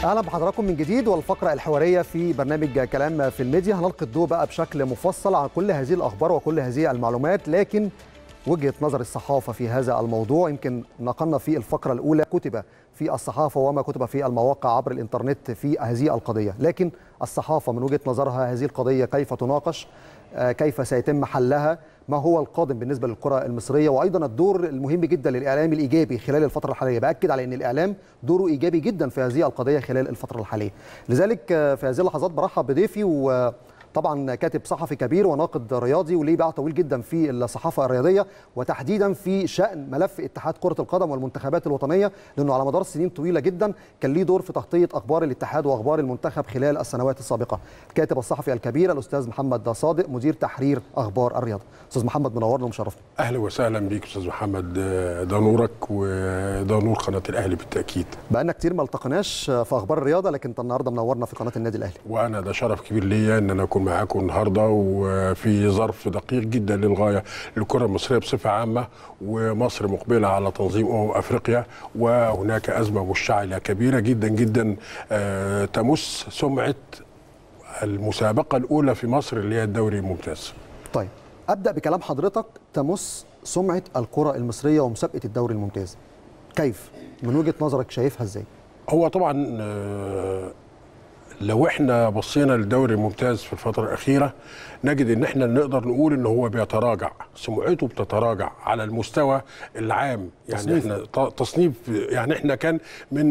اهلا بحضراتكم من جديد والفقره الحواريه في برنامج كلام في الميديا هنلقي الضوء بقى بشكل مفصل عن كل هذه الاخبار وكل هذه المعلومات لكن وجهه نظر الصحافه في هذا الموضوع يمكن نقلنا في الفقره الاولى كتب في الصحافه وما كتب في المواقع عبر الانترنت في هذه القضيه لكن الصحافه من وجهه نظرها هذه القضيه كيف تناقش كيف سيتم حلها ما هو القادم بالنسبه للكره المصريه وايضا الدور المهم جدا للاعلام الايجابي خلال الفتره الحاليه باكد على ان الاعلام دوره ايجابي جدا في هذه القضيه خلال الفتره الحاليه لذلك في هذه اللحظات برحب بضيفي و طبعا كاتب صحفي كبير وناقد رياضي وليه باع طويل جدا في الصحافه الرياضيه وتحديدا في شان ملف اتحاد كره القدم والمنتخبات الوطنيه لانه على مدار سنين طويله جدا كان ليه دور في تغطيه اخبار الاتحاد واخبار المنتخب خلال السنوات السابقه. الكاتب الصحفي الكبير الاستاذ محمد صادق مدير تحرير اخبار الرياضه. استاذ محمد منورنا ومشرفنا. اهلا وسهلا بيك استاذ محمد ده نورك وده نور قناه الاهلي بالتاكيد. بقالنا كتير ما التقيناش في اخبار الرياضه لكن انت النهارده منورنا في قناه النادي الاهلي. وانا ده شرف كبير ليا ان انا اكون معاكم النهارده وفي ظرف دقيق جدا للغايه للكره المصريه بصفه عامه ومصر مقبله على تنظيم امم افريقيا وهناك ازمه مشتعله كبيره جدا جدا تمس سمعه المسابقه الاولى في مصر اللي هي الدوري الممتاز. طيب ابدا بكلام حضرتك تمس سمعه الكره المصريه ومسابقه الدوري الممتاز. كيف؟ من وجهه نظرك شايفها ازاي؟ هو طبعا لو احنا بصينا للدوري الممتاز في الفتره الاخيره نجد ان احنا نقدر نقول ان هو بيتراجع سمعته بتتراجع على المستوى العام يعني تصنيف. احنا تصنيف يعني احنا كان من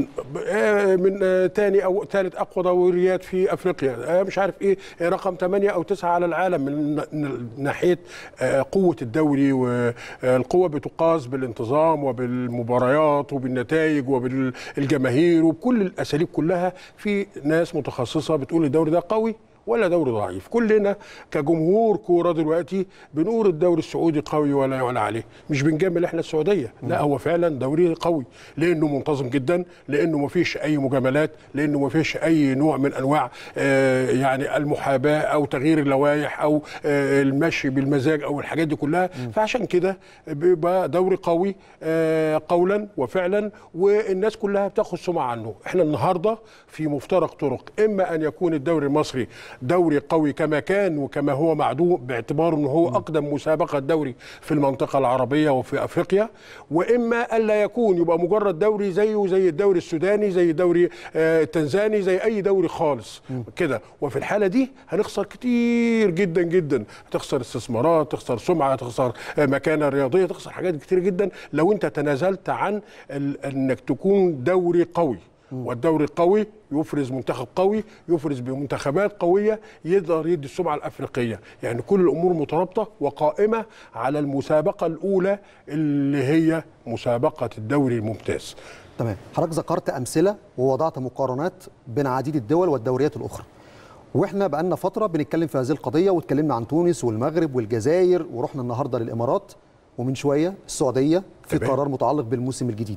من ثاني او ثالث اقوى دوريات في افريقيا مش عارف ايه رقم 8 او 9 على العالم من ناحيه قوه الدوري والقوه بتقاس بالانتظام وبالمباريات وبالنتائج وبالجماهير وبكل الاساليب كلها في ناس متخصصه بتقول الدوري ده قوي ولا دوري ضعيف كلنا كجمهور كوره دلوقتي بنقول الدوري السعودي قوي ولا ولا عليه مش بنجامل احنا السعوديه لا هو فعلا دوري قوي لانه منتظم جدا لانه ما فيش اي مجاملات لانه ما فيش اي نوع من انواع آه يعني المحاباه او تغيير اللوائح او آه المشي بالمزاج او الحاجات دي كلها فعشان كده بيبقى دوري قوي آه قولا وفعلا والناس كلها بتاخد سمعه عنه احنا النهارده في مفترق طرق اما ان يكون الدوري المصري دوري قوي كما كان وكما هو معدوم باعتباره انه هو اقدم مسابقه دوري في المنطقه العربيه وفي افريقيا واما الا يكون يبقى مجرد دوري زيه زي الدوري السوداني زي الدوري التنزاني زي اي دوري خالص كده وفي الحاله دي هنخسر كتير جدا جدا هتخسر استثمارات تخسر سمعه تخسر مكانه رياضيه تخسر حاجات كتير جدا لو انت تنازلت عن انك تكون دوري قوي والدوري القوي يفرز منتخب قوي يفرز بمنتخبات قوية يقدر يدي السمعة الأفريقية يعني كل الأمور مترابطة وقائمة على المسابقة الأولى اللي هي مسابقة الدوري الممتاز تمام حضرتك ذكرت أمثلة ووضعت مقارنات بين عديد الدول والدوريات الأخرى واحنا بقالنا فتره بنتكلم في هذه القضيه واتكلمنا عن تونس والمغرب والجزائر ورحنا النهارده للامارات ومن شويه السعوديه في تمام. قرار متعلق بالموسم الجديد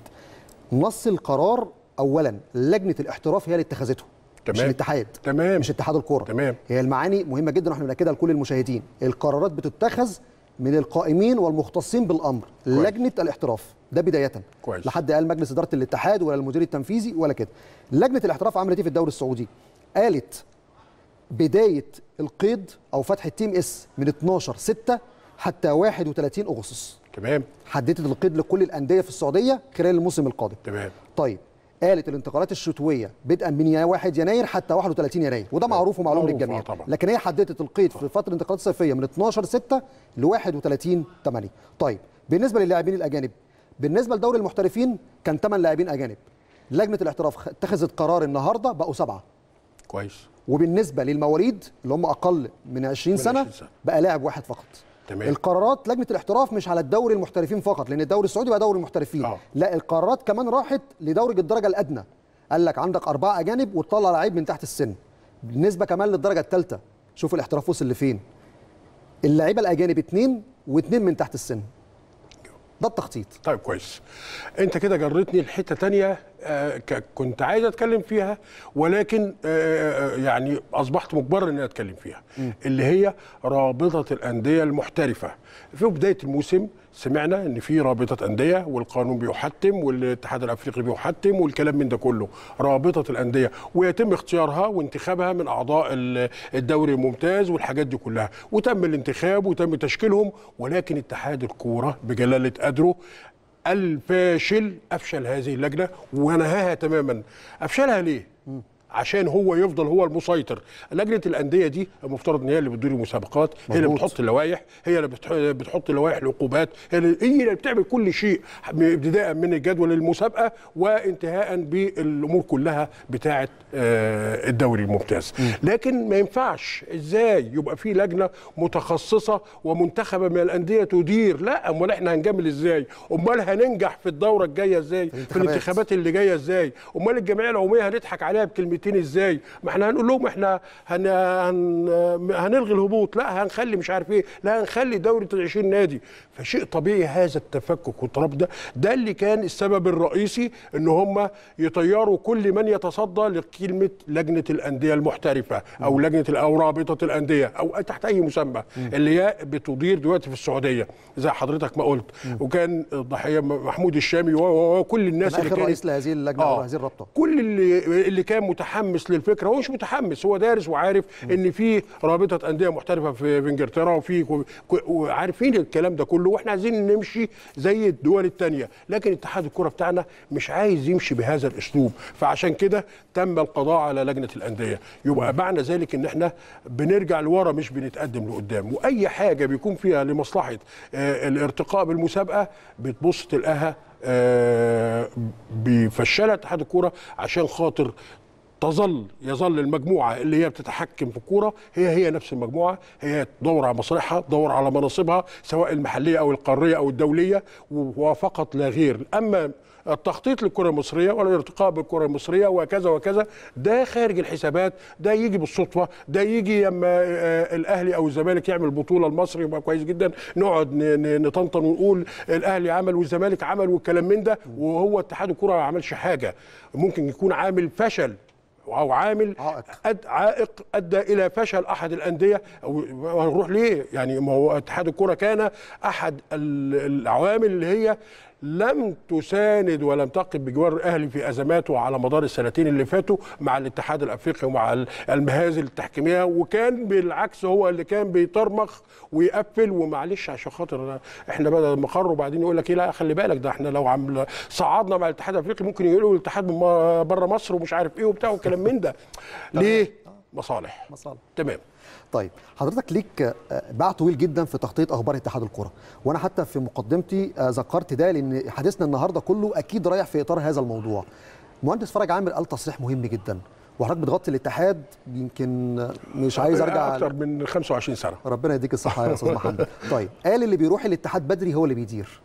نص القرار اولا لجنه الاحتراف هي اللي اتخذته مش تمام. الاتحاد تمام. مش اتحاد الكوره تمام. هي المعاني مهمه جدا واحنا بناكدها لكل المشاهدين القرارات بتتخذ من القائمين والمختصين بالامر كويس. لجنه الاحتراف ده بدايه كويس. لحد قال مجلس اداره الاتحاد ولا المدير التنفيذي ولا كده لجنه الاحتراف عملت ايه في الدوري السعودي قالت بدايه القيد او فتح التيم اس من 12 6 حتى 31 اغسطس تمام حددت القيد لكل الانديه في السعوديه خلال الموسم القادم تمام طيب قالت الانتقالات الشتويه بدءا من 1 يناير حتى 31 يناير وده معروف ومعلوم معروف، للجميع آه طبعا. لكن هي حددت القيد في فتره الانتقالات الصيفيه من 12 6 ل 31 8 طيب بالنسبه للاعبين الاجانب بالنسبه لدوري المحترفين كان 8 لاعبين اجانب لجنه الاحتراف خ- اتخذت قرار النهارده بقوا سبعه كويس وبالنسبه للمواليد اللي هم اقل من 20 من سنه 20 سنة. بقى لاعب واحد فقط تمام. القرارات لجنه الاحتراف مش على الدوري المحترفين فقط لان الدوري السعودي بقى دوري المحترفين آه. لا القرارات كمان راحت لدوري الدرجه الادنى قال لك عندك اربعه اجانب وتطلع لعيب من تحت السن بالنسبه كمان للدرجه الثالثه شوف الاحتراف وصل لفين اللعيبه الاجانب اثنين واثنين من تحت السن ده التخطيط طيب كويس انت كده جرتني لحته تانية آه، ك- كنت عايز اتكلم فيها ولكن آه، آه، يعني اصبحت مجبر ان أنا اتكلم فيها اللي هي رابطه الانديه المحترفه في بدايه الموسم سمعنا ان في رابطه انديه والقانون بيحتم والاتحاد الافريقي بيحتم والكلام من ده كله رابطه الانديه ويتم اختيارها وانتخابها من اعضاء ال- الدوري الممتاز والحاجات دي كلها وتم الانتخاب وتم تشكيلهم ولكن اتحاد الكوره بجلاله قدره الفاشل افشل هذه اللجنه ونهاها تماما افشلها ليه عشان هو يفضل هو المسيطر لجنه الانديه دي المفترض ان هي اللي بتدير المسابقات هي اللي مظبوط. بتحط اللوائح هي اللي بتح- بتحط لوائح العقوبات هي اللي هي اللي بتعمل كل شيء ابتداء من الجدول المسابقه وانتهاء بالامور كلها بتاعه آه، الدوري الممتاز لكن ما ينفعش ازاي يبقى في لجنه متخصصه ومنتخبه من الانديه تدير لا امال احنا هنجامل ازاي امال هننجح في الدوره الجايه ازاي في الانتخابات. الانتخابات اللي جايه ازاي امال الجمعيه العموميه هنضحك عليها بكلمتين ازاي ما احنا هنقول لهم احنا هن... هن... هنلغي الهبوط لا هنخلي مش عارف ايه لا هنخلي دوره ال 20 نادي فشيء طبيعي هذا التفكك والتراب ده ده اللي كان السبب الرئيسي ان هم يطيروا كل من يتصدى لكلمه لجنه الانديه المحترفه او لجنه ال- او رابطه الانديه او تحت اي مسمى اللي هي بتدير دلوقتي في السعوديه زي حضرتك ما قلت وكان الضحيه محمود الشامي و- و- وكل الناس كان اللي اخر كانت رئيس لهذه اللجنه او هذه الرابطه كل اللي اللي كان متحمس للفكره هو مش متحمس هو دارس وعارف ان في رابطه انديه محترفه في في انجلترا وفي كو- كو- وعارفين الكلام ده كله واحنا عايزين نمشي زي الدول الثانيه لكن اتحاد الكره بتاعنا مش عايز يمشي بهذا الاسلوب فعشان كده تم القضاء على لجنه الانديه يبقى معنى ذلك ان احنا بنرجع لورا مش بنتقدم لقدام واي حاجه بيكون فيها لمصلحه آه، الارتقاء بالمسابقه بتبص تلقاها آه، بيفشلها اتحاد الكوره عشان خاطر تظل يظل المجموعه اللي هي بتتحكم في الكوره هي هي نفس المجموعه هي تدور على مصالحها تدور على مناصبها سواء المحليه او القاريه او الدوليه وفقط لا غير اما التخطيط للكره المصريه والارتقاء بالكره المصريه وكذا وكذا ده خارج الحسابات ده يجي بالصدفه ده يجي لما آه، الاهلي او الزمالك يعمل بطوله المصري يبقى كويس جدا نقعد ن- ن- نطنطن ونقول الاهلي عمل والزمالك عمل والكلام من ده وهو اتحاد الكره ما عملش حاجه ممكن يكون عامل فشل او عامل عائق. أد عائق ادى الى فشل احد الانديه او هنروح ليه يعني ما هو اتحاد الكره كان احد ال- العوامل اللي هي لم تساند ولم تقف بجوار الاهلي في ازماته على مدار السنتين اللي فاتوا مع الاتحاد الافريقي ومع ال- المهازل التحكيميه وكان بالعكس هو اللي كان بيطرمخ ويقفل ومعلش عشان خاطر احنا بدل ما قرروا وبعدين يقول لك ايه لا خلي بالك ده احنا لو عم صعدنا مع الاتحاد الافريقي ممكن يقولوا الاتحاد من بره مصر ومش عارف ايه وبتاع والكلام من ده ليه؟ مصالح مصالح تمام طيب حضرتك ليك آه، باع طويل جدا في تغطيه اخبار اتحاد الكره وانا حتى في مقدمتي آه، ذكرت ده لان حديثنا النهارده كله اكيد رايح في اطار هذا الموضوع مهندس فرج عامر قال تصريح مهم جدا وحضرتك بتغطي الاتحاد يمكن آه، مش عايز ارجع اكتر من 25 سنه ربنا يديك الصحه يا استاذ محمد طيب قال اللي بيروح الاتحاد بدري هو اللي بيدير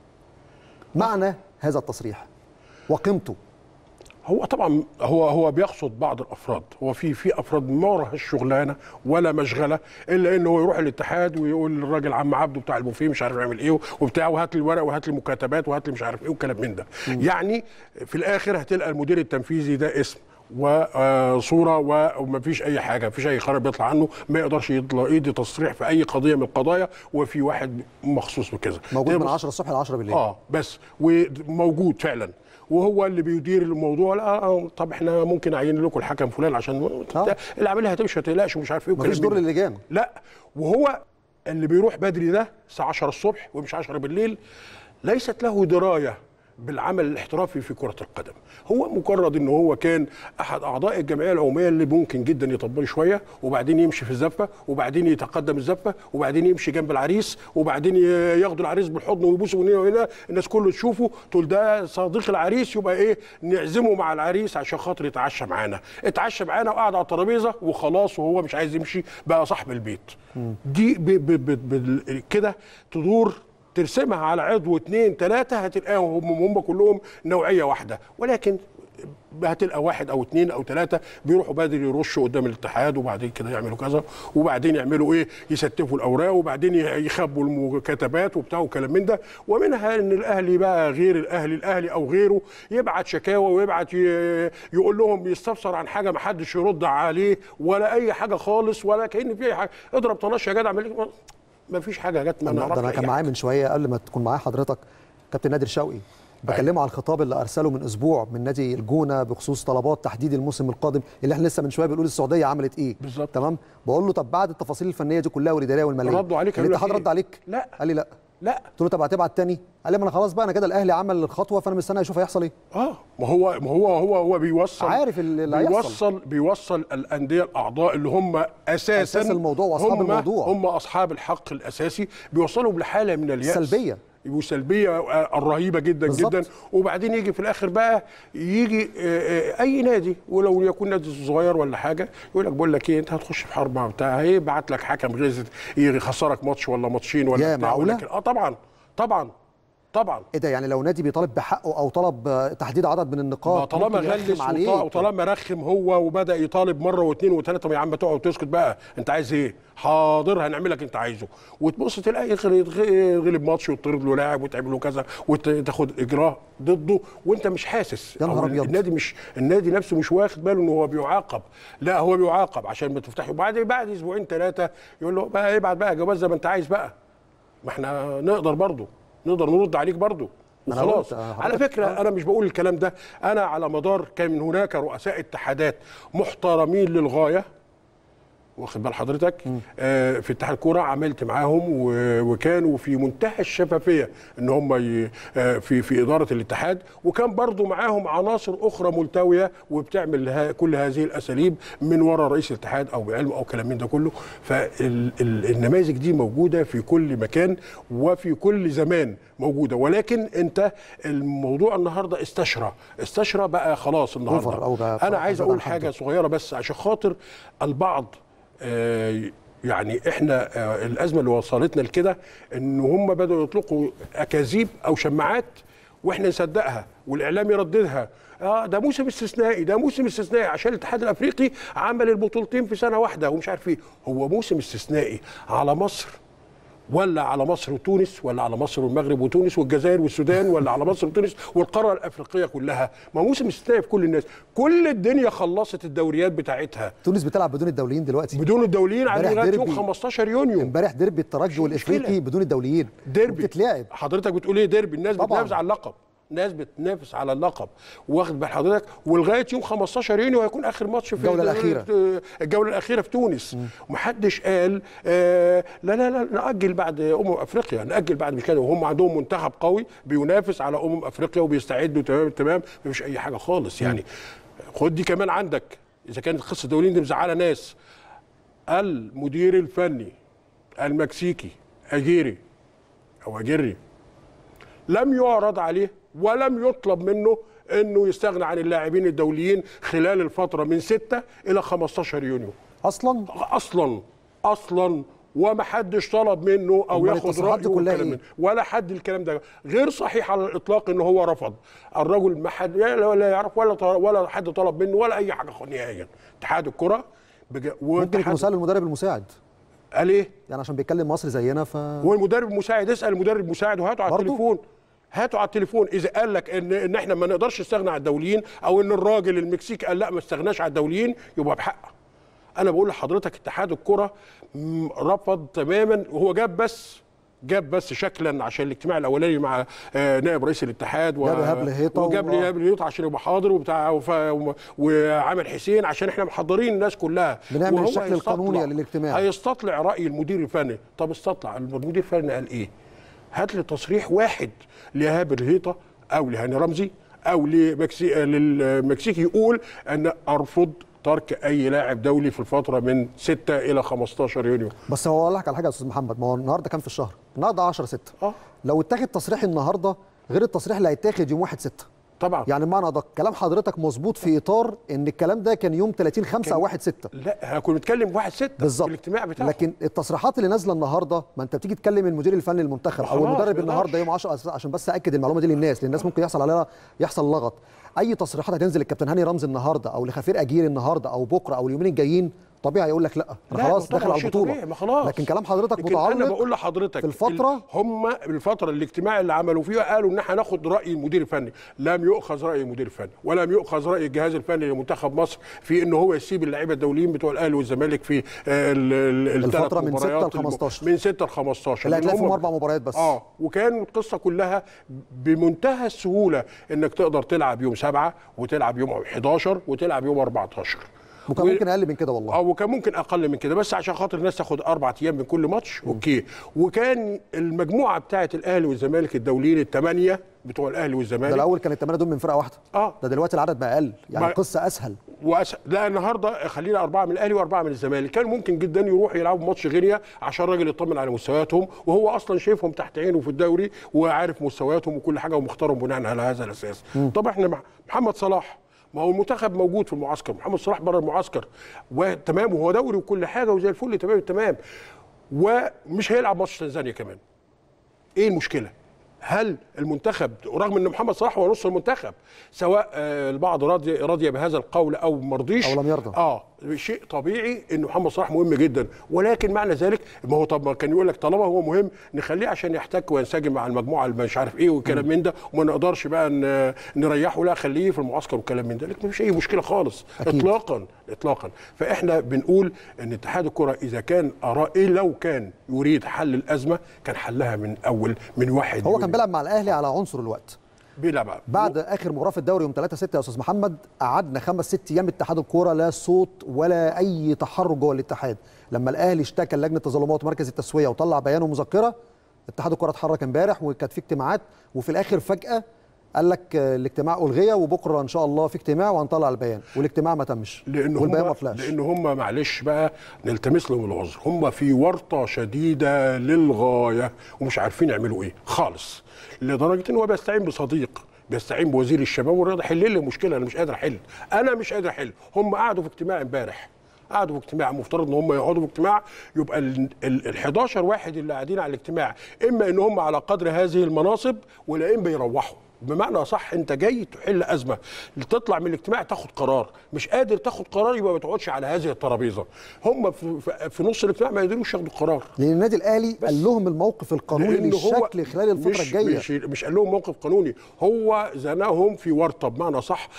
معنى هذا التصريح وقيمته هو طبعا هو هو بيقصد بعض الافراد هو في في افراد ما وراها الشغلانه ولا مشغله الا انه هو يروح الاتحاد ويقول للراجل عم عبده بتاع البوفيه مش عارف يعمل ايه وبتاع وهات لي الورق وهات لي المكاتبات وهات لي مش عارف ايه وكلام من ده يعني في الاخر هتلقى المدير التنفيذي ده اسم وصوره ومفيش اي حاجه مفيش اي قرار بيطلع عنه ما يقدرش يطلع يدي تصريح في اي قضيه من القضايا وفي واحد مخصوص بكذا موجود ده من بص- 10 الصبح ل 10 بالليل اه بس وموجود فعلا وهو اللي بيدير الموضوع لا آه، طب احنا ممكن اعين لكم الحكم فلان عشان آه. العمليه هتمشي ما تقلقش ومش عارف ايه مفيش وكلام دور من ده. للجان لا وهو اللي بيروح بدري ده الساعه 10 الصبح ومش 10 بالليل ليست له درايه بالعمل الاحترافي في كرة القدم هو مجرد ان هو كان احد اعضاء الجمعية العمومية اللي ممكن جدا يطبل شوية وبعدين يمشي في الزفة وبعدين يتقدم الزفة وبعدين يمشي جنب العريس وبعدين ي- ياخدوا العريس بالحضن ويبوسوا من هنا وهنا الناس كله تشوفه تقول ده صديق العريس يبقى ايه نعزمه مع العريس عشان خاطر يتعشى معانا اتعشى معانا وقعد على الترابيزه وخلاص وهو مش عايز يمشي بقى صاحب البيت دي ب ب ب ب كده تدور ترسمها على عضو اثنين ثلاثة هتلاقيهم هم هم كلهم نوعية واحدة ولكن هتلقى واحد او اثنين او ثلاثه بيروحوا بدري يرشوا قدام الاتحاد وبعدين كده يعملوا كذا وبعدين يعملوا ايه يستفوا الاوراق وبعدين يخبوا المكاتبات وبتاع وكلام من ده ومنها ان الاهلي بقى غير الاهلي الاهلي او غيره يبعت شكاوى ويبعت ي- يقول لهم يستفسر عن حاجه ما حدش يرد عليه ولا اي حاجه خالص ولا كان في اي حاجه اضرب طناش يا جدع اعمل ما فيش حاجه جت ما ده انا نعرفش كان أي معايا من شويه قبل ما تكون معايا حضرتك كابتن نادر شوقي بكلمه على الخطاب اللي ارسله من اسبوع من نادي الجونه بخصوص طلبات تحديد الموسم القادم اللي احنا لسه من شويه بنقول السعوديه عملت ايه بالظبط. تمام بقول له طب بعد التفاصيل الفنيه دي كلها والاداريه والماليه ردوا عليك قالوا لك الاتحاد إيه؟ رد عليك لا. قال لي لا لا قلت له طب هتبعت تاني قال لي ما انا خلاص بقى انا كده الاهلي عمل الخطوه فانا مستني اشوف هيحصل ايه اه ما هو ما هو هو هو بيوصل عارف اللي- اللي هيحصل. بيوصل بيوصل الانديه الاعضاء اللي هم اساسا أساس الموضوع وأصحاب هم الموضوع. هم اصحاب الحق الاساسي بيوصلهم لحاله من الياس سلبية. وسلبيه آه، رهيبه جدا بالظبط. جدا وبعدين يجي في الاخر بقى يجي آه، آه، اي نادي ولو يكون نادي صغير ولا حاجه يقول لك بقول لك ايه انت هتخش في حرب مع بتاع هيبعت لك حكم غير يخسرك ماتش ولا ماتشين ولا يا بتاع معقولة؟ ولكن اه طبعا طبعا طبعا ايه ده يعني لو نادي بيطالب بحقه او طلب آه، تحديد عدد من ما النقاط طالما ممكن يرخم غلس عليه وط- وطالما رخم هو وبدا يطالب مره واثنين وثلاثه يا عم تقعد وتسكت بقى انت عايز ايه؟ حاضر هنعمل لك انت عايزه وتبص تلاقي يغل- يتغ- غلب ماتش ويطرد له لاعب وتعمل له كذا وتاخد اجراء ضده وانت مش حاسس يا نهار أو أبيض. النادي مش النادي نفسه مش واخد باله ان هو بيعاقب لا هو بيعاقب عشان ما تفتحي وبعد بعد اسبوعين ثلاثه يقول له بقى ابعت بقى جواز زي ما انت عايز بقى ما احنا نقدر برضه نقدر نرد عليك برضه أنا وخلاص قلت، آه، على حضرتك- فكره انا مش بقول الكلام ده انا على مدار كان من هناك رؤساء اتحادات محترمين للغايه واخد بال حضرتك آه في اتحاد الكوره عملت معاهم و- وكانوا في منتهى الشفافيه ان هم ي- آه في في اداره الاتحاد وكان برضو معاهم عناصر اخرى ملتويه وبتعمل ها كل هذه الاساليب من وراء رئيس الاتحاد او بعلم او كلام من ده كله فالنماذج دي موجوده في كل مكان وفي كل زمان موجوده ولكن انت الموضوع النهارده استشرى استشرى بقى خلاص النهارده أوفر أو بقى انا عايز زاد اقول عن حده. حاجه صغيره بس عشان خاطر البعض آه، يعني احنا آه، الازمه اللي وصلتنا لكده ان هم بداوا يطلقوا اكاذيب او شماعات واحنا نصدقها والاعلام يرددها اه ده موسم استثنائي ده موسم استثنائي عشان الاتحاد الافريقي عمل البطولتين في سنه واحده ومش عارف ايه هو موسم استثنائي على مصر ولا على مصر وتونس ولا على مصر والمغرب وتونس والجزائر والسودان ولا على مصر وتونس والقاره الافريقيه كلها ما موسم استثنائي في كل الناس كل الدنيا خلصت الدوريات بتاعتها تونس بتلعب بدون الدوليين دلوقتي بدون الدوليين على امبارح لغايه يوم ديربي. 15 يونيو امبارح ديربي الترجي مشكلة. والافريقي بدون الدوليين ديربي بتتلعب حضرتك بتقول ايه ديربي الناس طبعاً. بتنافس على اللقب ناس بتنافس على اللقب واخد بال حضرتك ولغايه يوم 15 يونيو هيكون اخر ماتش في الجولة الأخيرة. الجوله الاخيره في تونس ومحدش قال آه لا لا لا ناجل بعد امم افريقيا ناجل بعد مش كده وهم عندهم منتخب قوي بينافس على امم افريقيا وبيستعدوا تمام تمام مفيش اي حاجه خالص يعني خد دي كمان عندك اذا كانت قصه الدوليين دي مزعله ناس المدير الفني المكسيكي اجيري او اجيري لم يعرض عليه ولم يطلب منه انه يستغنى عن اللاعبين الدوليين خلال الفتره من 6 الى 15 يونيو اصلا اصلا الا وما حدش طلب منه او أمال ياخد التصريحات دي رايه كلها والكلام إيه؟ من- ولا حد الكلام ده غير صحيح على الاطلاق ان هو رفض الرجل ما حد لا لا يعرف ولا طلب ولا حد طلب منه ولا اي حاجه نهائيا اتحاد الكره بج... ممكن يكون سأل المدرب المساعد قال ايه يعني عشان بيتكلم مصري زينا ف هو المدرب المساعد اسال المدرب المساعد وهاته على برضو؟ التليفون هاتوا على التليفون اذا قال لك ان ان احنا ما نقدرش نستغنى عن الدوليين او ان الراجل المكسيكي قال لا ما استغناش عن الدوليين يبقى بحق انا بقول لحضرتك اتحاد الكره م- رفض تماما وهو جاب بس جاب بس شكلا عشان الاجتماع الاولاني مع آه، نائب رئيس الاتحاد و- جاب إيهاب لهيطة وجاب و- لي إيهاب لهيطة عشان يبقى حاضر وبتاع وف... وم- وعامل حسين عشان احنا محضرين الناس كلها بنعمل وهو الشكل القانوني هيستطلع- للاجتماع. هيستطلع راي المدير الفني طب استطلع المدير الفني قال ايه هات لي تصريح واحد لايهاب الهيطه او لهاني رمزي او لمكسي... للمكسيكي يقول ان ارفض ترك اي لاعب دولي في الفتره من 6 الى 15 يونيو بس هو اقول لك على حاجه يا استاذ محمد ما هو النهارده كام في الشهر؟ النهارده 10 6 اه لو اتاخد تصريح النهارده غير التصريح اللي هيتاخد يوم 1 6 طبعا يعني بمعنى ادق كلام حضرتك مظبوط في اطار ان الكلام ده كان يوم 30 5 او 1 6 لا احنا كنا بنتكلم 1 6 بالظبط في الاجتماع بتاعه لكن التصريحات اللي نازله النهارده ما انت بتيجي تكلم المدير الفني للمنتخب او خلاص، المدرب ما يقدرش. النهارده يوم 10 عشان بس اكد المعلومه دي للناس لان الناس ممكن يحصل عليها يحصل لغط اي تصريحات هتنزل الكابتن هاني رمزي النهارده او لخفير اجيري النهارده او بكره او اليومين الجايين طبيعي يقول لك لا انا لا، خلاص طبعاً داخل على شيء البطوله طبيعي، ما خلاص. لكن كلام حضرتك لكن انا متعلق بقول لحضرتك في الفترة- ال- هم الفتره الاجتماع اللي عملوا فيها قالوا ان احنا هناخد راي المدير الفني لم يؤخذ راي المدير الفني ولم يؤخذ راي الجهاز الفني لمنتخب مصر في ان هو يسيب اللعيبه الدوليين بتوع الاهلي والزمالك في آه، ال- ال- الثلاث الفترة من ستة مباريات ل 15. الم- من 6 ل 15 اللي هتلاقي هم- فيهم اربع مباريات بس اه وكان القصه كلها بمنتهى السهوله انك تقدر تلعب يوم سبعة وتلعب يوم 11 وتلعب يوم 14 وكان و- ممكن اقل من كده والله اه وكان ممكن اقل من كده بس عشان خاطر الناس تاخد اربع ايام من كل ماتش اوكي وكان المجموعه بتاعه الاهلي والزمالك الدوليين الثمانيه بتوع الاهلي ده والزمالك الاول كان الثمانيه دول من فرقه واحده اه ده دلوقتي العدد بقى اقل يعني ما- القصه اسهل وأس... لا النهارده خلينا اربعه من الاهلي واربعه من الزمالك كان ممكن جدا يروحوا يلعبوا ماتش غينيا عشان الراجل يطمن على مستوياتهم وهو اصلا شايفهم تحت عينه في الدوري وعارف مستوياتهم وكل حاجه ومختارهم بناء على هذا الاساس طب احنا مع محمد صلاح ما هو المنتخب موجود في المعسكر محمد صلاح بره المعسكر وتمام وهو دوري وكل حاجه وزي الفل تمام تمام ومش هيلعب ماتش تنزانيا كمان ايه المشكله هل المنتخب رغم ان محمد صلاح هو نص المنتخب سواء آه، البعض راضي راضيه بهذا القول او مرضيش أو لم يرضى. اه شيء طبيعي ان محمد صلاح مهم جدا ولكن معنى ذلك ما هو طب ما كان يقول لك طالما هو مهم نخليه عشان يحتك وينسجم مع المجموعه اللي مش عارف ايه والكلام من ده وما نقدرش بقى ن- نريحه لا خليه في المعسكر والكلام من ده لكن مفيش اي مشكله خالص أكيد. اطلاقا اطلاقا فاحنا بنقول ان اتحاد الكره اذا كان اراء إيه لو كان يريد حل الازمه كان حلها من اول من واحد هو يوليو. كان بيلعب مع الاهلي على عنصر الوقت بيلعب بعد اخر مباراه في الدوري يوم 3 6 يا استاذ محمد قعدنا خمس ست ايام اتحاد الكوره لا صوت ولا اي تحرك جوه الاتحاد لما الاهلي اشتكى لجنه التظلمات ومركز التسويه وطلع بيان ومذكره اتحاد الكوره اتحرك امبارح وكانت في اجتماعات وفي الاخر فجاه قال لك آه، الاجتماع الغي وبكره ان شاء الله في اجتماع وهنطلع البيان والاجتماع ما تمش لان والبيان ما هم طلعش لان هم معلش بقى نلتمس لهم العذر هم في ورطه شديده للغايه ومش عارفين يعملوا ايه خالص لدرجه ان هو بيستعين بصديق بيستعين بوزير الشباب والرياضه حل لي المشكله انا مش قادر احل انا مش قادر احل هم قعدوا في اجتماع امبارح قعدوا في اجتماع مفترض ان هم يقعدوا في اجتماع يبقى ال ال- ال 11 واحد اللي قاعدين على الاجتماع اما ان هم على قدر هذه المناصب ولا اما يروحوا بمعنى صح انت جاي تحل ازمه تطلع من الاجتماع تاخد قرار مش قادر تاخد قرار يبقى ما تقعدش على هذه الترابيزه هم في, في- في نص الاجتماع ما قدروش ياخدوا قرار لان النادي الاهلي قال لهم الموقف القانوني لأن هو للشكل خلال الفتره مش الجايه مش, مش قال لهم موقف قانوني هو زناهم في ورطه بمعنى صح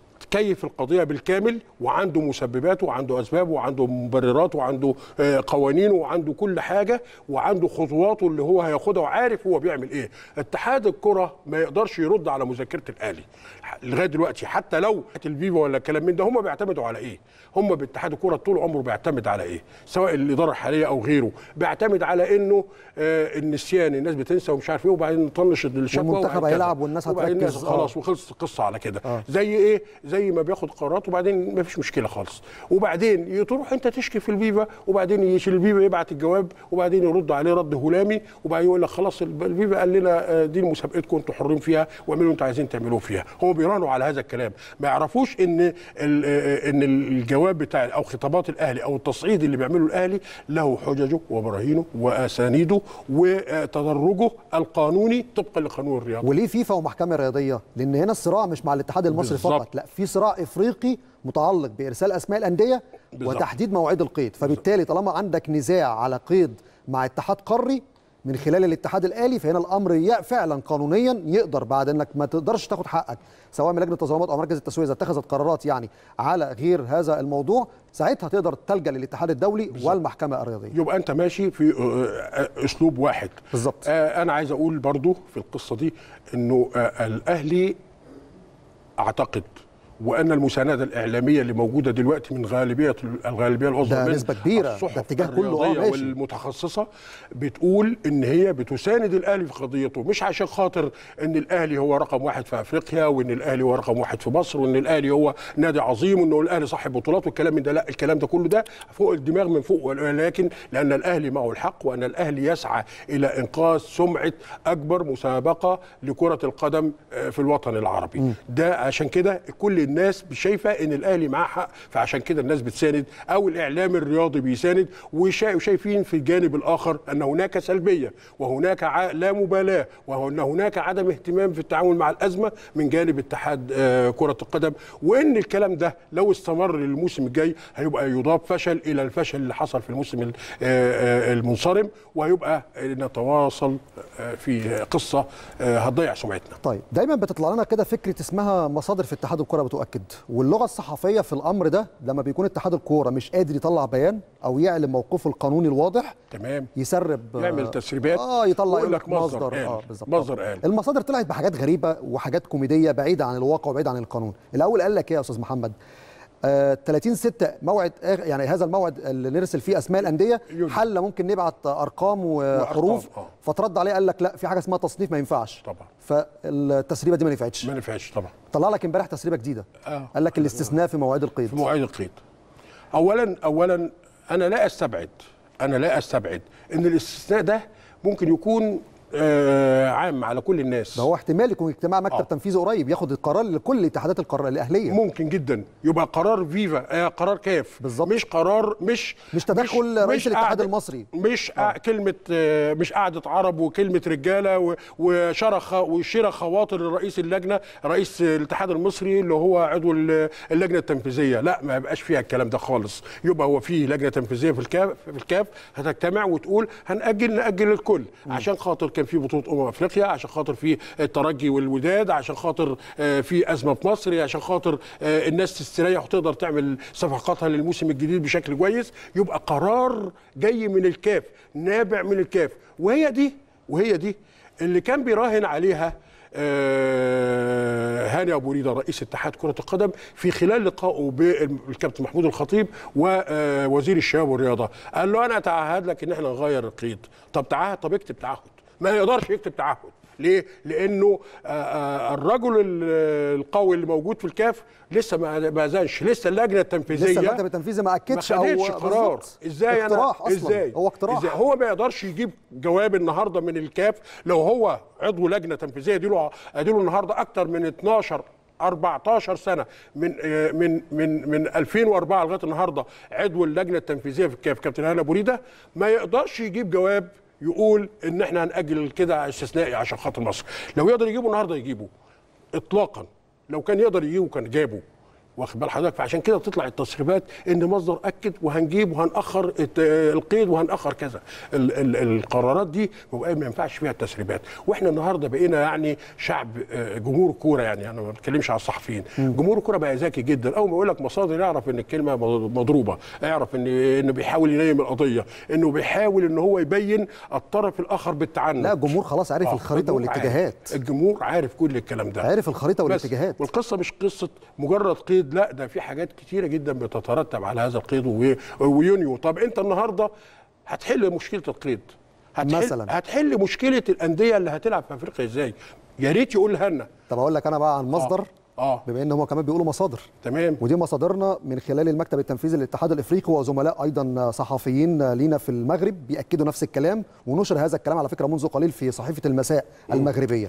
كيف القضيه بالكامل وعنده مسببات وعنده اسباب وعنده مبررات وعنده آه، قوانين وعنده كل حاجه وعنده خطواته اللي هو هياخدها وعارف هو بيعمل ايه اتحاد الكره ما يقدرش يرد على مذكره الاهلي لغايه دلوقتي حتى لو الفيفا ولا الكلام من ده هم بيعتمدوا على ايه هم باتحاد الكره طول عمره بيعتمد على ايه سواء الاداره الحاليه او غيره بيعتمد على انه آه النسيان الناس بتنسى ومش عارف ايه وبعدين نطنش الشكوى والمنتخب وهكذا. هيلعب والناس وبعدين الناس هتركز. خلاص آه. وخلصت القصه على كده آه. زي ايه زي ما بياخد قرارات وبعدين ما فيش مشكله خالص وبعدين تروح انت تشكي في الفيفا وبعدين يش الفيفا يبعت الجواب وبعدين يرد عليه رد هلامي وبعدين يقول لك خلاص الب- الفيفا قال لنا آه، دي مسابقتكم انتوا حرين فيها واعملوا اللي انتوا عايزين تعملوه فيها هم بيراهنوا على هذا الكلام ما يعرفوش ان ال- آه، ان الجواب بتاع او خطابات الاهلي او التصعيد اللي بيعمله الاهلي له حججه وبراهينه واسانيده وتدرجه القانوني طبقا لقانون الرياضه وليه فيفا ومحكمه رياضيه؟ لان هنا الصراع مش مع الاتحاد المصري بالظبط. فقط، لا في صراع افريقي متعلق بارسال اسماء الانديه بالظبط. وتحديد مواعيد القيد، فبالتالي طالما عندك نزاع على قيد مع اتحاد قاري من خلال الاتحاد الالي فهنا الامر ي- فعلا قانونيا يقدر بعد انك ما تقدرش تاخد حقك سواء من لجنه التظلمات او مركز التسويه اذا اتخذت قرارات يعني على غير هذا الموضوع ساعتها تقدر تلجا للاتحاد الدولي والمحكمه الرياضيه. يبقى انت ماشي في آه، آه، اسلوب واحد بالظبط. آه، انا عايز اقول برضو في القصه دي انه آه، الاهلي اعتقد وان المسانده الاعلاميه اللي موجوده دلوقتي من غالبيه الغالبيه العظمى ده من نسبة كبيرة، ده الصحف اتجاه كله، آه، الرياضية ماشي. والمتخصصه بتقول ان هي بتساند الاهلي في قضيته مش عشان خاطر ان الاهلي هو رقم واحد في افريقيا وان الاهلي هو رقم واحد في مصر وان الاهلي هو نادي عظيم وانه الاهلي صاحب بطولات والكلام من ده لا الكلام ده كله ده فوق الدماغ من فوق ولكن لان الاهلي معه الحق وان الاهلي يسعى الى انقاذ سمعه اكبر مسابقه لكره القدم آه، في الوطن العربي ده عشان كده كل الناس شايفه ان الاهلي معاه حق فعشان كده الناس بتساند او الاعلام الرياضي بيساند وشا- وشايفين في الجانب الاخر ان هناك سلبيه وهناك ع- لا مبالاه وان هناك عدم اهتمام في التعامل مع الازمه من جانب اتحاد آه، كره القدم وان الكلام ده لو استمر للموسم الجاي هيبقى يضاف فشل الى الفشل اللي حصل في الموسم ال- آه، آه، المنصرم وهيبقى نتواصل آه، في قصه آه، هتضيع سمعتنا طيب دايما بتطلع لنا كده فكره اسمها مصادر في اتحاد الكوره بتؤكد واللغه الصحفيه في الامر ده لما بيكون اتحاد الكوره مش قادر يطلع بيان او يعلن موقفه القانوني الواضح تمام يسرب يعمل تسريبات اه يطلع ويقول لك يقول مصدر قال. اه بالظبط مصدر قال. المصادر طلعت بحاجات غريبه وحاجات كوميديه بعيده عن الواقع وبعيده عن القانون الاول قال لك ايه يا استاذ محمد آه 30 6 موعد آخ- يعني هذا الموعد اللي نرسل فيه اسماء الانديه يونيو. حل ممكن نبعت ارقام وحروف آه. فترد عليه قال لك لا في حاجه اسمها تصنيف ما ينفعش طبعا. فالتسريبه دي ما نفعتش ما نفعش طبعا طلع لك امبارح تسريبه جديده آه. قال لك الاستثناء في مواعيد القيد في مواعيد القيد اولا اولا انا لا استبعد انا لا استبعد ان الاستثناء ده ممكن يكون آه عام على كل الناس ده هو احتمال يكون اجتماع مكتب آه. تنفيذي قريب ياخد القرار لكل اتحادات القرار الاهليه ممكن جدا يبقى قرار فيفا آه قرار كاف بالظبط. مش قرار مش مش تدخل رئيس الاتحاد قعدة- المصري. مش آه. كلمه آه مش قعده عرب وكلمه رجاله و- وشرخ وشرى خواطر رئيس اللجنه رئيس الاتحاد المصري اللي هو عضو ال- اللجنه التنفيذيه لا ما يبقاش فيها الكلام ده خالص يبقى هو في لجنه تنفيذيه في الكاف في الكاف هتجتمع وتقول هنأجل نأجل الكل عشان خاطر كان في بطوله امم افريقيا عشان خاطر في الترجي والوداد عشان خاطر آه، في ازمه في مصر عشان خاطر آه، الناس تستريح وتقدر تعمل صفقاتها للموسم الجديد بشكل كويس يبقى قرار جاي من الكاف نابع من الكاف وهي دي وهي دي اللي كان بيراهن عليها آه، هاني ابو ريده رئيس اتحاد كره القدم في خلال لقائه بالكابتن محمود الخطيب ووزير الشباب والرياضه قال له انا اتعهد لك ان احنا نغير القيد طب تعهد طب اكتب تعهد ما يقدرش يكتب تعهد ليه؟ لانه آه، آه، الرجل ال- القوي اللي موجود في الكاف لسه ما ما اذنش لسه اللجنه التنفيذيه لسه المكتب التنفيذي ما اكدش ما او خدتش قرار بالظبط. ازاي اقتراح انا اصلا ازاي هو اقتراح إزاي؟ هو ما يقدرش يجيب جواب النهارده من الكاف لو هو عضو لجنه تنفيذيه اديله اديله النهارده اكتر من 12 14 سنه من آه، من من من 2004 لغايه النهارده عضو اللجنه التنفيذيه في الكاف كابتن هاني ابو ريده ما يقدرش يجيب جواب يقول ان احنا هنأجل كده استثنائي عشان خاطر مصر لو يقدر يجيبه النهارده يجيبه اطلاقا لو كان يقدر يجيبه كان جابه واخد بال حضرتك فعشان كده تطلع التسريبات ان مصدر اكد وهنجيب وهنأخر الت- القيد وهنأخر كذا ال ال القرارات دي بقى ما ينفعش فيها التسريبات واحنا النهارده بقينا يعني شعب آه، جمهور الكوره يعني انا ما بتكلمش على الصحفيين جمهور الكوره بقى ذكي جدا اول ما يقول لك مصادر يعرف ان الكلمه مضروبه يعرف ان انه بيحاول ينيم القضيه انه بيحاول ان هو يبين الطرف الاخر بالتعنت لا الجمهور خلاص عارف آه، الخريطه الجمهور والاتجاهات عارف. الجمهور عارف كل الكلام ده عارف الخريطه بس والاتجاهات والقصه مش قصه مجرد قيد لا ده في حاجات كتيره جدا بتترتب على هذا القيد و- ويونيو طب انت النهارده هتحل مشكله القيد هتحل مثلاً. هتحل مشكله الانديه اللي هتلعب في افريقيا ازاي يا ريت يقولها لنا طب اقول لك انا بقى عن مصدر اه بما ان هم كمان بيقولوا مصادر تمام ودي مصادرنا من خلال المكتب التنفيذي للاتحاد الافريقي وزملاء ايضا صحفيين لينا في المغرب بياكدوا نفس الكلام ونشر هذا الكلام على فكره منذ قليل في صحيفه المساء المغربيه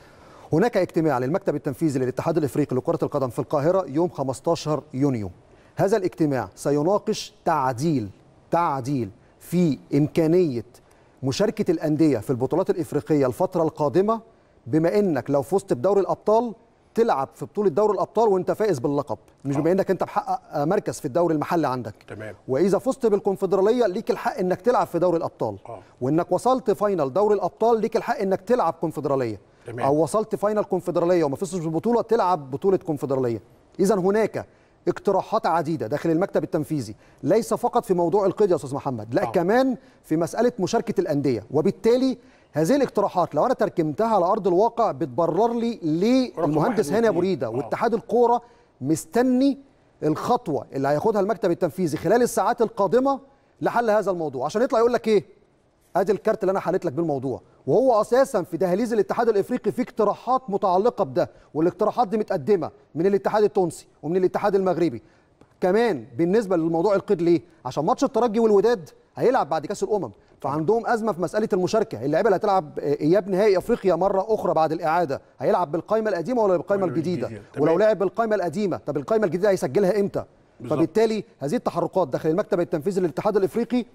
هناك اجتماع للمكتب التنفيذي للاتحاد الافريقي لكره القدم في القاهره يوم 15 يونيو هذا الاجتماع سيناقش تعديل تعديل في امكانيه مشاركه الانديه في البطولات الافريقيه الفتره القادمه بما انك لو فزت بدوري الابطال تلعب في بطوله دوري الابطال وانت فائز باللقب مش بما انك انت محقق آه، مركز في الدوري المحلي عندك تمام. واذا فزت بالكونفدراليه ليك الحق انك تلعب في دوري الابطال آه. وانك وصلت فاينل دوري الابطال ليك الحق انك تلعب كونفدراليه تمام. او وصلت فاينل كونفدراليه وما فزتش بالبطوله تلعب بطوله كونفدراليه اذا هناك اقتراحات عديده داخل المكتب التنفيذي ليس فقط في موضوع القيد يا استاذ محمد لا آه. كمان في مساله مشاركه الانديه وبالتالي هذه الاقتراحات لو انا تركمتها على ارض الواقع بتبرر لي ليه رقم المهندس واحد هاني ابو واثنين. ريده آه. واتحاد الكوره مستني الخطوه اللي هياخدها المكتب التنفيذي خلال الساعات القادمه لحل هذا الموضوع عشان يطلع يقول لك ايه ادي الكارت اللي انا حليت لك بالموضوع وهو اساسا في دهاليز الاتحاد الافريقي في اقتراحات متعلقه بده والاقتراحات دي متقدمه من الاتحاد التونسي ومن الاتحاد المغربي كمان بالنسبه للموضوع القيد ليه عشان ماتش الترجي والوداد هيلعب بعد كاس الامم فعندهم ازمه في مساله المشاركه اللعيبه اللي هتلعب اياب نهائي افريقيا مره اخرى بعد الاعاده هيلعب بالقائمه القديمه ولا بالقائمه الجديده ولو لعب بالقائمه القديمه طب القائمه الجديده هيسجلها امتى بالزبط. فبالتالي هذه التحركات داخل المكتب التنفيذي للاتحاد الافريقي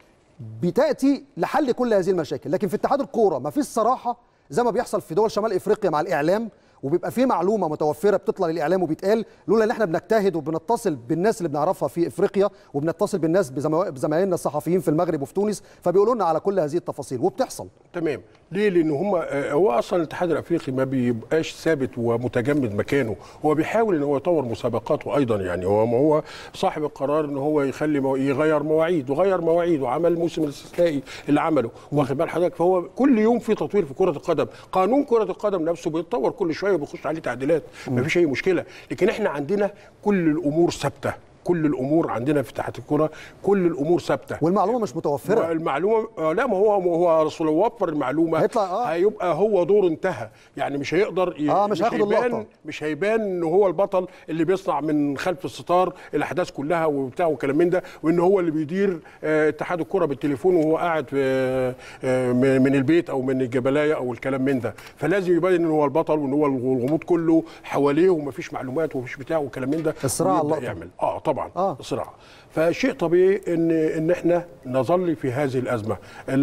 بتاتي لحل كل هذه المشاكل لكن في اتحاد الكوره ما فيش صراحه زي ما بيحصل في دول شمال افريقيا مع الاعلام وبيبقى في معلومه متوفره بتطلع للاعلام وبيتقال لولا ان احنا بنجتهد وبنتصل بالناس اللي بنعرفها في افريقيا وبنتصل بالناس بزمايلنا الصحفيين في المغرب وفي تونس فبيقولوا لنا على كل هذه التفاصيل وبتحصل تمام ليه لان هم هو اصلا الاتحاد الافريقي ما بيبقاش ثابت ومتجمد مكانه هو بيحاول ان هو يطور مسابقاته ايضا يعني هو ما هو صاحب القرار ان هو يخلي مو... يغير مواعيد وغير مواعيد وعمل الموسم الاستثنائي اللي عمله واخد بال حضرتك فهو كل يوم في تطوير في كره القدم قانون كره القدم نفسه بيتطور كل شويه وبيخش عليه تعديلات ما فيش اي مشكله لكن احنا عندنا كل الامور ثابته كل الامور عندنا في اتحاد الكره كل الامور ثابته والمعلومه مش متوفره المعلومه آه لا ما هو هو رسول وفر المعلومه هيطلع آه. هيبقى هو دور انتهى يعني مش هيقدر ي... اه مش, مش هياخد اللقطه مش هيبان ان هو البطل اللي بيصنع من خلف الستار الاحداث كلها وبتاع وكلام من ده وان هو اللي بيدير آه اتحاد الكره بالتليفون وهو قاعد في آه من البيت او من الجبلايه او الكلام من ده فلازم يبين ان هو البطل وان هو الغموض كله حواليه ومفيش معلومات ومفيش بتاع وكلام من ده الصراع اللقطه يعمل اه طبعا آه. صراع فشيء طبيعي ان ان احنا نظل في هذه الازمه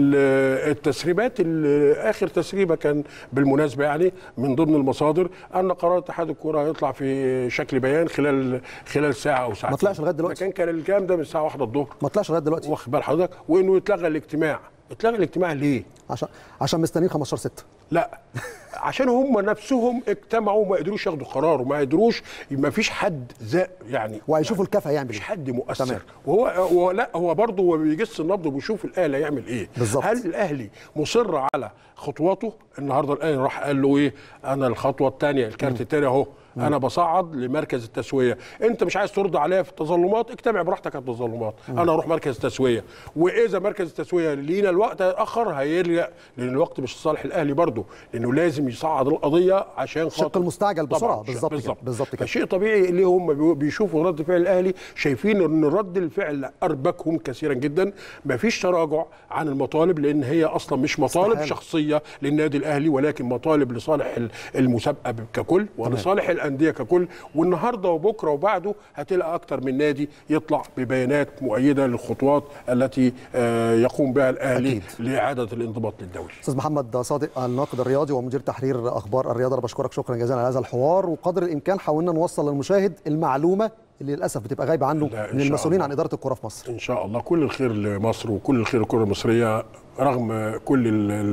التسريبات اخر تسريبه كان بالمناسبه يعني من ضمن المصادر ان قرار اتحاد الكره هيطلع في شكل بيان خلال خلال ساعه او ساعتين ما طلعش لغايه دلوقتي كان كان الكلام ده من الساعه 1 الظهر ما طلعش لغايه دلوقتي واخد بال حضرتك وانه يتلغى الاجتماع اتلغى الاجتماع ليه عشان عشان مستنيين 15 6 لا عشان هم نفسهم اجتمعوا ما قدروش ياخدوا قرار وما قدروش ما فيش حد زي يعني وهيشوفوا الكفه يعمل مش حد مؤثر تمام. وهو هو لا هو برضه هو بيجس النبض وبيشوف الاهلي هيعمل ايه بالظبط هل الاهلي مصر على خطواته النهارده الاهلي راح قال له ايه انا الخطوه الثانيه الكارت الثاني اهو انا بصعد لمركز التسويه انت مش عايز ترد عليا في التظلمات اجتمع براحتك على التظلمات انا اروح مركز التسويه واذا مركز التسويه لينا الوقت هيتاخر هيرجع لان الوقت مش لصالح الاهلي برضه لانه لازم يصعد القضيه عشان خاطر الشق المستعجل بسرعه بالظبط بالظبط بالظبط كده شيء طبيعي اللي هم بيشوفوا رد فعل الاهلي شايفين ان رد الفعل اربكهم كثيرا جدا ما فيش تراجع عن المطالب لان هي اصلا مش مطالب استحال. شخصيه للنادي الاهلي ولكن مطالب لصالح المسابقه ككل ولصالح الانديه ككل والنهارده وبكره وبعده هتلاقي اكتر من نادي يطلع ببيانات مؤيده للخطوات التي يقوم بها الاهلي أكيد. لاعاده الانضباط للدوري. استاذ محمد صادق الناقد الرياضي ومدير تحرير اخبار الرياضه انا بشكرك شكرا جزيلا على هذا الحوار وقدر الامكان حاولنا نوصل للمشاهد المعلومه اللي للاسف بتبقى غايبه عنه من المسؤولين عن اداره الكره في مصر. ان شاء الله كل الخير لمصر وكل الخير للكره المصريه رغم كل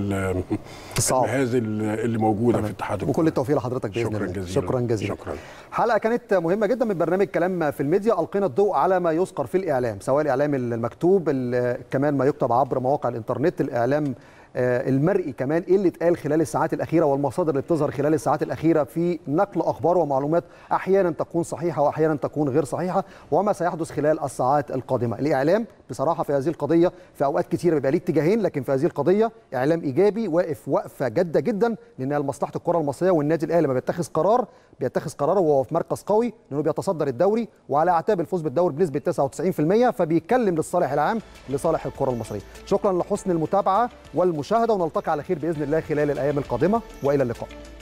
المهازل اللي موجوده في اتحاد الكره وكل التوفيق لحضرتك باذن شكرا الله جزيلا شكرا جزيلا شكرا حلقه كانت مهمه جدا من برنامج كلام في الميديا القينا الضوء على ما يذكر في الاعلام سواء الاعلام المكتوب كمان ما يكتب عبر مواقع الانترنت الاعلام المرئي كمان ايه اللي اتقال خلال الساعات الاخيره والمصادر اللي بتظهر خلال الساعات الاخيره في نقل اخبار ومعلومات احيانا تكون صحيحه واحيانا تكون غير صحيحه وما سيحدث خلال الساعات القادمه الاعلام بصراحه في هذه القضيه في اوقات كثيره بيبقى ليه اتجاهين لكن في هذه القضيه اعلام ايجابي واقف وقفه جاده جدا لانها لمصلحه الكره المصريه والنادي الاهلي لما بيتخذ قرار بيتخذ قراره وهو في مركز قوي لانه بيتصدر الدوري وعلى اعتاب الفوز بالدوري بنسبه 99% فبيتكلم للصالح العام لصالح الكره المصريه شكرا لحسن المتابعه والمشاهده ونلتقي على خير باذن الله خلال الايام القادمه والى اللقاء